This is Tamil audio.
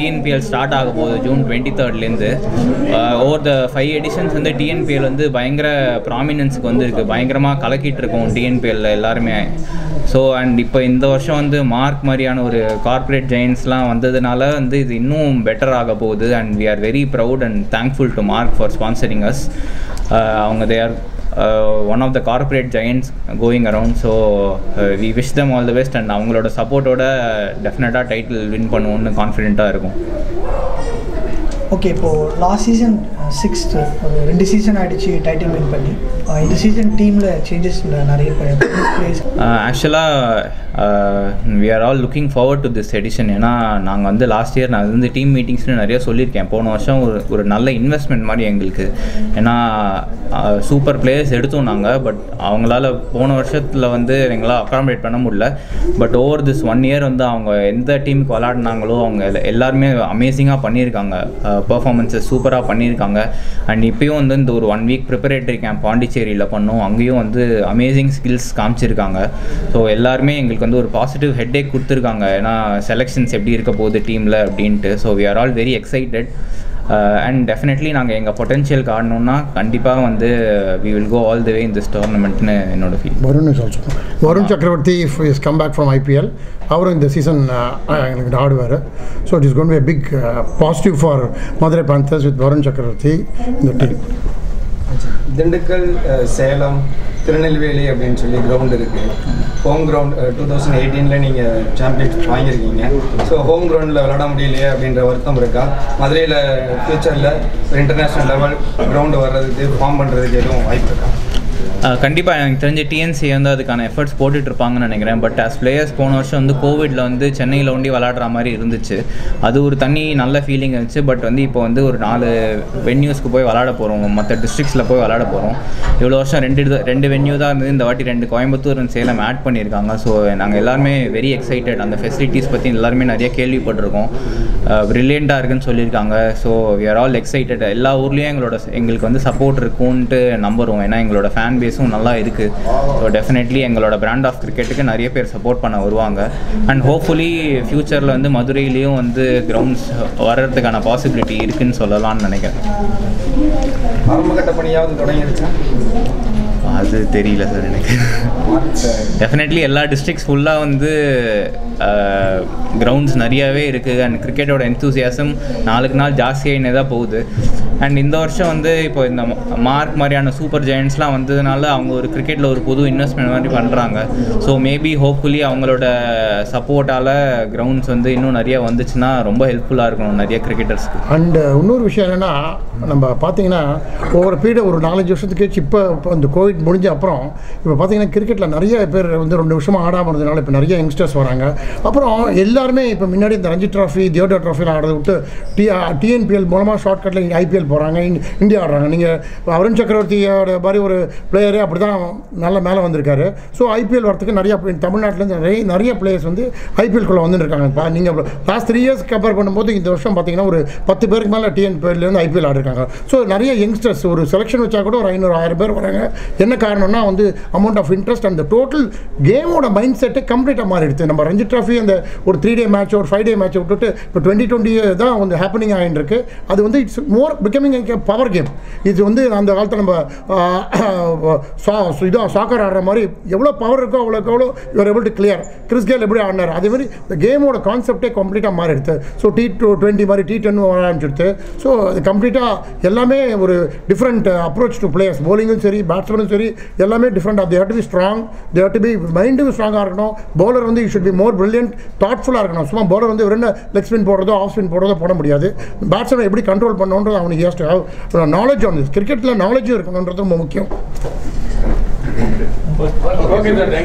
டிஎன்பிஎல் ஸ்டார்ட் ஆக போகுது ஜூன் டுவெண்ட்டி தேர்ட்லேருந்து ஓவர் த ஃபைவ் எடிஷன்ஸ் வந்து டிஎன்பிஎல் வந்து பயங்கர ப்ராமினன்ஸுக்கு வந்துருக்கு பயங்கரமாக கலக்கிட்டு இருக்கோம் டிஎன்பிஎல்ல எல்லாருமே ஸோ அண்ட் இப்போ இந்த வருஷம் வந்து மார்க் மாதிரியான ஒரு கார்ப்பரேட் ஜெயின்ஸ்லாம் வந்ததுனால வந்து இது இன்னும் பெட்டர் ஆக போகுது and we are very proud and thankful to Marg for sponsoring as அவங்க they are one of the corporate giants going around so we wish them all the best and அவங்களோட சப்போர்ட்டோட டெஃபினட்டாக டைட்டில் வின் பண்ணுவோம்னு கான்ஃபிடென்ட்டாக இருக்கும் ஓகே இப்போது லாஸ்ட் சீசன் சிக்ஸ்த்து ஒரு ரெண்டு சீசன் ஆகிடுச்சு டைட்டில் வின் பண்ணி அஹ் இந்த சீசன் டீமில் சேஞ்சஸ் நிறைய பிளேஸ் ஆக்சுவலாக we are all looking forward to this edition ஏன்னா நாங்கள் வந்து லாஸ்ட் இயர் நான் வந்து டீம் மீட்டிங்ஸ்னு நிறைய சொல்லியிருக்கேன் போன வருஷம் ஒரு ஒரு நல்ல இன்வெஸ்ட்மெண்ட் மாதிரி எங்களுக்கு ஏன்னா சூப்பர் பிளேயர்ஸ் எடுத்தோம் நாங்கள் பட் அவங்களால போன வருஷத்தில் வந்து எங்களால் அக்காமடேட் பண்ண முடியல but over this one year வந்து அவங்க எந்த டீமுக்கு விளாடினாங்களோ அவங்க எல்லா- எல்லாருமே அமேசிங்காக பண்ணியிருக்காங்க பர்ஃபார்மன்ஸஸ் சூப்பராக பண்ணியிருக்காங்க அண்ட் இப்பயும் வந்து இந்த ஒரு ஒன் வீக் ப்ரிப்பரேட்டரி கேம்ப் பாண்டிச்சேரியில் பண்ணோம் அங்கேயும் வந்து அமேசிங் ஸ்கில்ஸ் காமிச்சிருக்காங்க ஸோ எல்லாருமே எங்களுக்கு வந்து ஒரு பாசிட்டிவ் ஹெட்டேக் கொடுத்துருக்காங்க ஏன்னா செலெக்ஷன்ஸ் எப்படி இருக்க போகுது டீமில் அப்படின்ட்டு so we are all very excited and definitely நாங்கள் எங்கள் பொட்டன்ஷியல் காட்டணும்னா கண்டிப்பாக வந்து we will go all the way in this டோர்னமெண்ட்னு என்னோட feel Varun is also Varun Chakravarthy is come back from IPL அவரும் இந்த சீசன் எனக்கு ஆடுவார் so it is gonna be big positive for Madurai Panthers with Varun Chakravarthy இந்த டீம் திண்டுக்கல் அஹ், சேலம் திருநெல்வேலி அப்படின்னு சொல்லி கிரவுண்ட் இருக்குது ஹோம் கிரவுண்ட் டூ தௌசண்ட் எயிட்டீனில் நீங்கள் சாம்பியன்ஷிப் வாங்கியிருக்கீங்க ஸோ ஹோம் கிரவுண்டில் விளாட முடியலையே அப்படின்ற வருத்தம் இருக்கா மதுரையில் ஃப்யூச்சரில் ஒரு இன்டர்நேஷ்னல் லெவல் கிரவுண்டு வர்றதுக்கு ஃபார்ம் பண்ணுறதுக்கு எதுவும் வாய்ப்பு இருக்கா கண்டிப்பாக எனக்கு தெரிஞ்ச டிஎன்சி வந்து அதுக்கான எஃபர்ட்ஸ் போட்டுட்டு இருப்பாங்கன்னு நினைக்கிறேன் பட் as பிளேயர்ஸ் போன வருஷம் வந்து கோவிடில் வந்து சென்னையில் ஒண்டி விளாடுற மாதிரி இருந்துச்சு அது ஒரு தனி நல்ல ஃபீலிங் இருந்துச்சு பட் வந்து இப்போ வந்து ஒரு நாலு வென்யூஸ்க்கு போய் விளாட போகிறோம் மற்ற டிஸ்ட்ரிக்ஸில் போய் விளாட போகிறோம் இவ்வளோ வருஷம் ரெண்டு இது- ரெண்டு வென்யூ தான் இருந்தது இந்த வாட்டி ரெண்டு கோயம்புத்தூர் and சேலம் ஆட் பண்ணியிருக்காங்க ஸோ நாங்கள் எல்லாருமே வெரி எக்ஸைட்டட் அந்த ஃபெசிலிட்டிஸ் பற்றி எல்லாருமே நிறைய கேள்விப்பட்டிருக்கோம் ப்ரில்லியண்ட்டாக இருக்குன்னு சொல்லியிருக்காங்க so we are all excited எல்லா ஊர்லேயும் எங்களோட எங்களுக்கு வந்து சப்போர்ட் இருக்கும்ன்ட்டு நம்புகிறோம் ஏன்னா எங்களோட ஃபேன் பேஸும் நல்லா இருக்குது ஸோ டெஃபினெட்லி எங்களோட பிராண்ட் ஆஃப் கிரிக்கெட்டுக்கு நிறைய பேர் சப்போர்ட் பண்ண வருவாங்க அண்ட் ஹோப்ஃபுல்லி ஃப்யூச்சரில் வந்து மதுரையிலையும் வந்து கிரவுண்ட்ஸ் வர்றதுக்கான பாசிபிலிட்டி இருக்குன்னு சொல்லலாம்னு நினைக்கிறேன் ஆரம்பகட்ட பணியாவது தொடங்கிருச்சா அது தெரியல சார் எனக்கு டெஃபினெட்லி எல்லா டிஸ்ட்ரிக்ஸ் ஃபுல்லாக வந்து கிரவுண்ட்ஸ் நிறையவே இருக்குது அண்ட் கிரிக்கெட்டோட என்தூசியாசம் நாளுக்கு நாள் ஜாஸ்தியாகினே தான் போகுது அண்ட் இந்த வருஷம் வந்து இப்போ இந்த மார்க் மாதிரியான சூப்பர் ஜெயண்ட்ஸ்லாம் வந்ததுனால அவங்க ஒரு கிரிக்கெட்டில் ஒரு புது இன்வெஸ்ட்மெண்ட் மாதிரி பண்ணுறாங்க ஸோ மேபி ஹோப்ஃபுல்லி அவங்களோட சப்போர்ட்டால் கிரவுண்ட்ஸ் வந்து இன்னும் நிறைய வந்துச்சுன்னா ரொம்ப ஹெல்ப்ஃபுல்லாக இருக்கணும் நிறைய கிரிக்கெட்டர்ஸ்க்கு அண்ட் இன்னொரு விஷயம் என்னென்னா நம்ம பார்த்தீங்கன்னா ஒவ்வொரு பீரியட் ஒரு நாலஞ்சு வருஷத்துக்கு கழிச்சு இப்போ இப்போ இந்த கோவிட் முடிஞ்ச அப்புறம் இப்போ பார்த்தீங்கன்னா கிரிக்கெட்டில் நிறைய பேர் வந்து ரெண்டு வருஷமாக ஆடாமல் இருந்ததுனால இப்போ நிறைய யங்ஸ்டர்ஸ் வராங்க அப்புறம் எல்லாருமே இப்போ முன்னாடி இந்த ரஞ்சி ட்ராஃபி தியோட்டா ட்ராஃபிலாம் ஆடுறத விட்டு டி டிஎன்பிஎல் மூலமாக ஷார்ட்கட்டில் இங்கே ஐபிஎல் போகிறாங்க இந்தியா ஆடுறாங்க நீங்கள் வருண் சக்கரவர்த்தியோட மாதிரி ஒரு பிளேயரே அப்படி தான் நல்ல மேலே வந்திருக்காரு ஸோ ஐபிஎல் வரத்துக்கு நிறைய தமிழ்நாட்டிலேருந்து நிறைய நிறைய பிளேயர்ஸ் வந்து ஐபிஎல்குள்ளே வந்துருக்காங்க இப்போ நீங்கள் லாஸ்ட் த்ரீ இயர்ஸ் கம்பேர் பண்ணும்போது இந்த வருஷம் பார்த்தீங்கன்னா ஒரு பத்து பேருக்கு மேலே டிஎன்பிஎல்லேருந்து ஐபிஎல் ஆடிருக்காங்க ஸோ நிறைய யங்ஸ்டர்ஸ் ஒரு செலெக்ஷன் வச்சா கூட ஒரு ஐநூறு ஆயிரம் பேர் வராங்க என்ன காரணம்னா வந்து அமௌண்ட் ஆஃப் இன்ட்ரெஸ்ட் அந்த டோட்டல் கேமோட மைண்ட் செட்டே கம்ப்ளீட்டாக மாறிடுது நம்ம ரஞ்சி ட்ராஃபி அந்த ஒரு த்ரீ டே மேட்ச் ஒரு ஃபைவ் டே மேட்ச் விட்டுட்டு இப்போ டுவெண்ட்டி டுவெண்ட்டி தான் வந்து ஹேப்பனிங் ஆகிட்டு இருக்கு அது வந்து it's more becoming power game இது வந்து அந்த காலத்தில் நம்ம இதாக சாக்கர் ஆடுற மாதிரி எவ்வளோ பவர் இருக்கோ அவ்வளோக்கு எவ்வளோ you're able to clear Chris Gayle எப்படி ஆடினார் அதே மாதிரி இந்த கேமோட கான்செப்டே கம்ப்ளீட்டாக மாறிடுது ஸோ டி டூ டுவெண்ட்டி மாதிரி டி டென் வர ஆரம்பிச்சிடுது ஸோ அது கம்ப்ளீட்டாக எல்லாமே ஒரு டிஃப்ரெண்ட் அப்ரோச் டு பிளேயர்ஸ் bowling-ம் சரி பேட்ஸ்மேனும் சரி எல்லாமே different they had to be strong they had to be மைண்டும் ஸ்ட்ராங்காக இருக்கணும் பவுலர் வந்து you should be more brilliant தாட்ஃபுல்லாக இருக்கணும் சும்மா பவுலர் வந்து வெறும் லெக் ஸ்பின் போடுறதோ ஆஃப் ஸ்பின் போடுறதோ போட முடியாது பேட்ஸ்மேன் எப்படி கண்ட்ரோல் பண்ணணுன்றது அவனுக்கு has to have knowledge on this கிரிக்கெட்டில் நாலேஜும் இருக்கணுன்றது ரொம்ப முக்கியம்